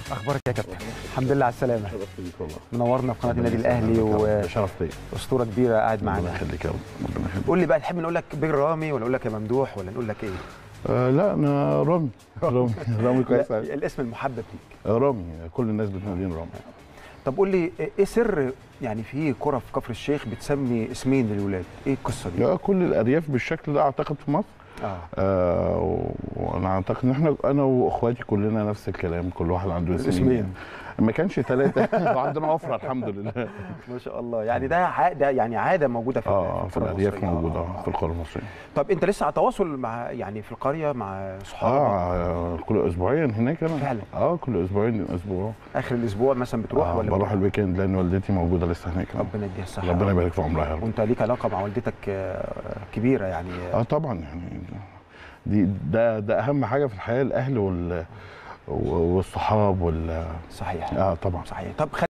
اخبارك يا كابتن الحمد لله على السلامه شرفت بيك والله منورنا في قناه النادي الاهلي شرف ليا واسطوره كبيره قاعد ربنا معانا يخليك يا رب ربنا يخليك قول لي بقى تحب نقول لك بيج رامي ولا نقول لك يا ممدوح ولا نقول لك ايه آه لا انا رامي رامي رامي كويس لا، أوي. الاسم المحبب ليك آه، رامي كل الناس بتناديني رامي طب قول لي ايه سر يعني في كره في كفر الشيخ بتسمي اسمين للولاد ايه القصه دي لا كل الارياف بالشكل ده اعتقد في مصر اه آه و- وانا اعتقد ان احنا انا واخواتي كلنا نفس الكلام كل واحد عنده اسمين اسمين. ما كانش ثلاثه وعندنا وفره الحمد لله ما شاء الله يعني ده ع- ده يعني عاده موجوده في اه في القرى الارياف المصرية. موجوده آه. في القرى المصريه طب انت لسه على تواصل مع يعني في القريه مع صحابك اه كل اسبوعيا هناك انا فعلا. اه كل اسبوعين اسبوع اخر الاسبوع مثلا بتروح آه ولا بروح الويكند لان والدتي موجوده لسه هناك ربنا يديها الصحه ربنا يبارك في عمرها يا رب وانت ليك علاقه مع والدتك آه، كبيره يعني اه طبعا يعني دي ده ده اهم حاجه في الحياه الاهل وال والصحاب وال صحيح اه طبعا صحيح طب